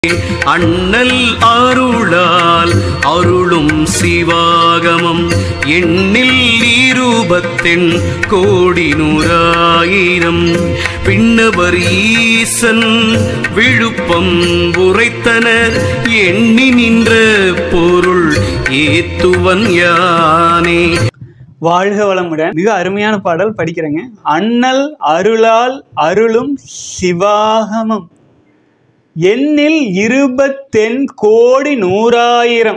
அண்ணல் அருளால் அருளும் சிவாகமம் எண்ணில் இருபத்தெண் கோடி நூறாயிரம் பின்னவர் ஈசன் விழுப்பம் உரைத்தனர் எண்ணி நின்ற பொருள் ஏத்துவன் யானே வாழ்க வளமுடன் மிக அருமையான பாடல் படிக்கிறேங்க அண்ணல் அருளால் அருளும் சிவாகமம் எண்ணில் இருபத்தெண் கோடி நூறாயிரம்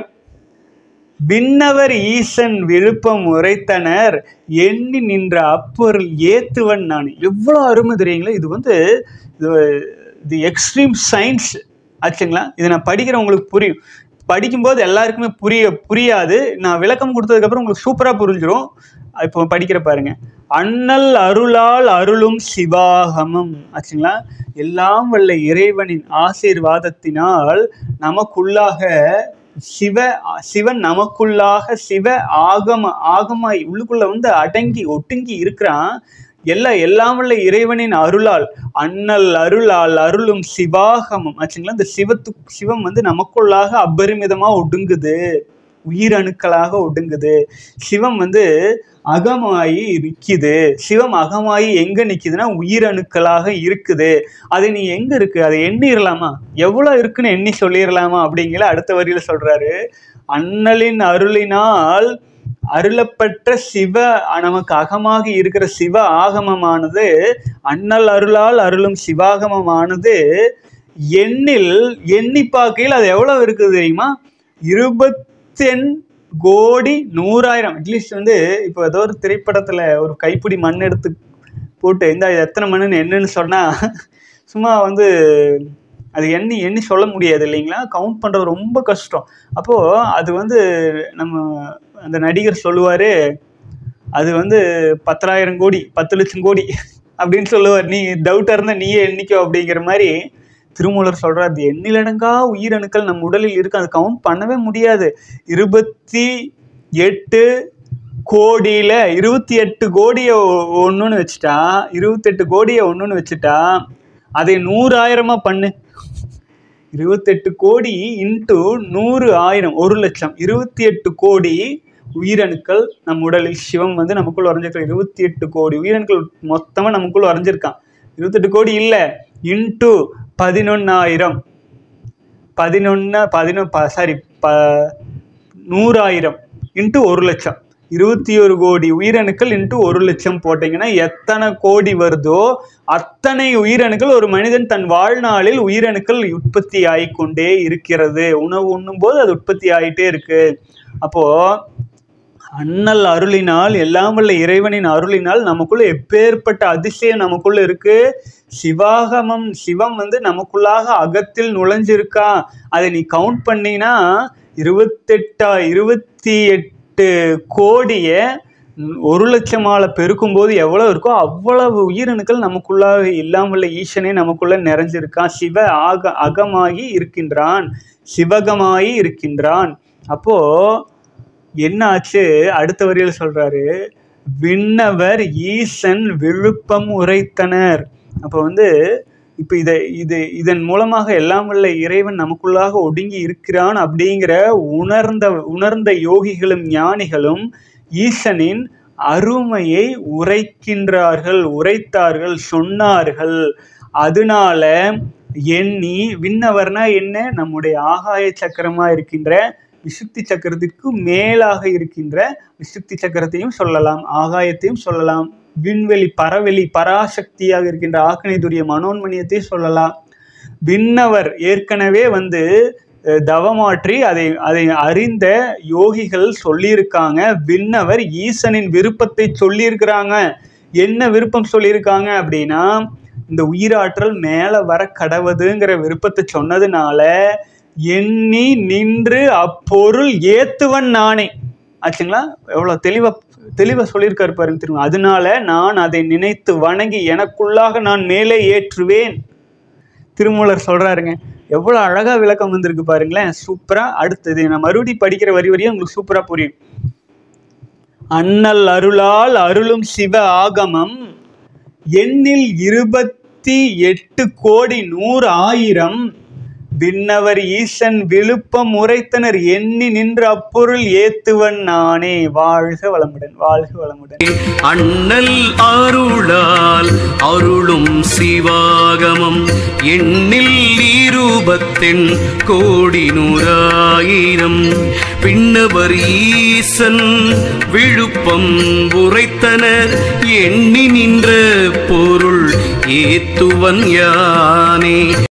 விண்ணவர் ஈசன் விழுப்பம் உரைத்தனர் எண்ணி நின்ற அப்பொருள் ஏத்துவன் நான் எவ்வளோ அருமை தெரியுங்களா இது வந்து இது இது எக்ஸ்ட்ரீம் சயின்ஸ் ஆச்சுங்களா இதை நான் படிக்கிறவங்களுக்கு புரியும் படிக்கும்போது எல்லாருக்குமே புரிய புரியாது நான் விளக்கம் கொடுத்ததுக்கப்புறம் உங்களுக்கு சூப்பராக புரிஞ்சிடும் இப்போ படிக்கிற பாருங்க அண்ணல் அருளால் அருளும் சிவாகமம் ஆச்சுங்களா எல்லாம் வல்ல இறைவனின் ஆசீர்வாதத்தினால் நமக்குள்ளாக சிவ சிவன் நமக்குள்ளாக சிவ ஆகம ஆகமாய் உள்ளுக்குள்ள வந்து அடங்கி ஒட்டுங்கி இருக்கிறான் எல்லா எல்லாம் வல்ல இறைவனின் அருளால் அண்ணல் அருளால் அருளும் சிவாகமம் ஆச்சுங்களா இந்த சிவத்து சிவம் வந்து நமக்குள்ளாக அபரிமிதமா ஒடுங்குது உயிரணுக்களாக ஒடுங்குது சிவம் வந்து அகமாயி நிக்குது சிவம் அகமாயி எங்க நிக்குதுன்னா உயிரணுக்களாக இருக்குது அது நீ எங்க இருக்கு அதை எண்ணிரலாமா எவ்வளவு இருக்குன்னு எண்ணி சொல்லிடலாமா அப்படிங்கிற அடுத்த வரியில சொல்றாரு அண்ணலின் அருளினால் அருளப்பட்ட சிவ நமக்கு அகமாக இருக்கிற சிவ ஆகமமானது அண்ணல் அருளால் அருளும் சிவாகமமானது எண்ணில் எண்ணி பார்க்கையில் அது எவ்வளவு இருக்குது தெரியுமா இருபத்தெண் கோடி நூறாயிரம் அட்லீஸ்ட் வந்து இப்போ ஏதோ ஒரு திரைப்படத்தில் ஒரு கைப்பிடி மண் எடுத்து போட்டு இந்த இது எத்தனை மண்ணுன்னு என்னன்னு சொன்னால் சும்மா வந்து அது எண்ணி எண்ணி சொல்ல முடியாது இல்லைங்களா கவுண்ட் பண்ணுறது ரொம்ப கஷ்டம் அப்போது அது வந்து நம்ம அந்த நடிகர் சொல்லுவார் அது வந்து பத்தாயிரம் கோடி பத்து லட்சம் கோடி அப்படின்னு சொல்லுவார் நீ டவுட்டாக இருந்தால் நீயே எண்ணிக்கோ அப்படிங்கிற மாதிரி திருமூலர் சொல்கிறார் அது எண்ணிலடங்கா உயிரணுக்கள் நம்ம உடலில் இருக்கு அது கவுண்ட் பண்ணவே முடியாது இருபத்தி எட்டு கோடியில் இருபத்தி எட்டு கோடியை ஒன்றுன்னு வச்சுட்டா இருபத்தெட்டு கோடியை ஒன்றுன்னு வச்சுட்டா அதை நூறாயிரமாக பண்ணு இருபத்தெட்டு கோடி இன்ட்டு நூறு ஆயிரம் ஒரு லட்சம் இருபத்தி எட்டு கோடி உயிரணுக்கள் நம் உடலில் சிவம் வந்து நமக்குள்ள வரைஞ்சிருக்க இருபத்தி எட்டு கோடி உயிரணுக்கள் மொத்தமாக நமக்குள்ள வரைஞ்சிருக்கான் இருபத்தெட்டு கோடி இல்லை இன்ட்டு பதினொன்னாயிரம் பதினொன்று பதினொ ப சாரி ப நூறாயிரம் இன்ட்டு ஒரு லட்சம் இருபத்தி ஒரு கோடி உயிரணுக்கள் இன்ட்டு ஒரு லட்சம் போட்டிங்கன்னா எத்தனை கோடி வருதோ அத்தனை உயிரணுக்கள் ஒரு மனிதன் தன் வாழ்நாளில் உயிரணுக்கள் உற்பத்தி ஆகிக்கொண்டே இருக்கிறது உணவு உண்ணும்போது அது உற்பத்தி ஆகிட்டே இருக்கு அப்போது அண்ணல் அருளினால் எல்லாம் வல்ல இறைவனின் அருளினால் நமக்குள்ள எப்பேற்பட்ட அதிசயம் நமக்குள்ள இருக்கு சிவாகமம் சிவம் வந்து நமக்குள்ளாக அகத்தில் நுழைஞ்சிருக்கா அதை நீ கவுண்ட் பண்ணினா இருபத்தெட்டா இருபத்தி எட்டு கோடியை ஒரு லட்சமால பெருக்கும்போது எவ்வளவு இருக்கோ அவ்வளவு உயிரணுக்கள் நமக்குள்ளாக இல்லாமல்ல ஈசனே நமக்குள்ள நிறைஞ்சிருக்கான் சிவ ஆக அகமாகி இருக்கின்றான் சிவகமாகி இருக்கின்றான் அப்போ என்ன ஆச்சு அடுத்த வரியில் சொல்றாரு விண்ணவர் ஈசன் விழுப்பம் உரைத்தனர் அப்போ வந்து இப்போ இதை இது இதன் மூலமாக எல்லாம் வல்ல இறைவன் நமக்குள்ளாக ஒடுங்கி இருக்கிறான் அப்படிங்கிற உணர்ந்த உணர்ந்த யோகிகளும் ஞானிகளும் ஈசனின் அருமையை உரைக்கின்றார்கள் உரைத்தார்கள் சொன்னார்கள் அதனால எண்ணி விண்ணவர்னா என்ன நம்முடைய ஆகாய சக்கரமா இருக்கின்ற விசுக்தி சக்கரத்திற்கு மேலாக இருக்கின்ற விசுக்தி சக்கரத்தையும் சொல்லலாம் ஆகாயத்தையும் சொல்லலாம் விண்வெளி பரவெளி பராசக்தியாக இருக்கின்ற ஆக்கணிதுரிய மனோன்மணியத்தையும் சொல்லலாம் விண்ணவர் ஏற்கனவே வந்து அஹ், தவமாற்றி அதை அதை அறிந்த யோகிகள் சொல்லியிருக்காங்க விண்ணவர் ஈசனின் விருப்பத்தை சொல்லியிருக்கிறாங்க என்ன விருப்பம் சொல்லியிருக்காங்க அப்படின்னா இந்த உயிராற்றல் மேலே வர கடவுதுங்கிற விருப்பத்தை சொன்னதுனால எண்ணி நின்று அப்பொருள் ஏத்துவன் நானே ஆச்சுங்களா எவ்வளோ தெளிவாக தெளிவாக சொல்லியிருக்காரு பாருங்க திரும்ப அதனால நான் அதை நினைத்து வணங்கி எனக்குள்ளாக நான் மேலே ஏற்றுவேன் திருமூலர் சொல்றாருங்க எவ்வளோ அழகா விளக்கம் வந்திருக்கு பாருங்களேன் சூப்பரா அடுத்தது நான் மறுபடியும் படிக்கிற வரி வரியும் உங்களுக்கு சூப்பரா புரியும் அண்ணல் அருளால் அருளும் சிவ ஆகமம் எண்ணில் இருபத்தி எட்டு கோடி நூறு ஆயிரம் விண்ணவர் ஈசன் விழுப்பம் உரைத்தனர் எண்ணி நின்று அப்பொருள் ஏத்துவன் நானே வாழ்க வளமுடன் வாழ்க வளமுடன் அண்ணல் அருளால் அருளும் சிவாகமம் எண்ணில் இருபத்தெண் கோடி நூறாயிரம் பின்னவர் ஈசன் விழுப்பம் உரைத்தனர் எண்ணி நின்ற பொருள் ஏத்துவன் யானே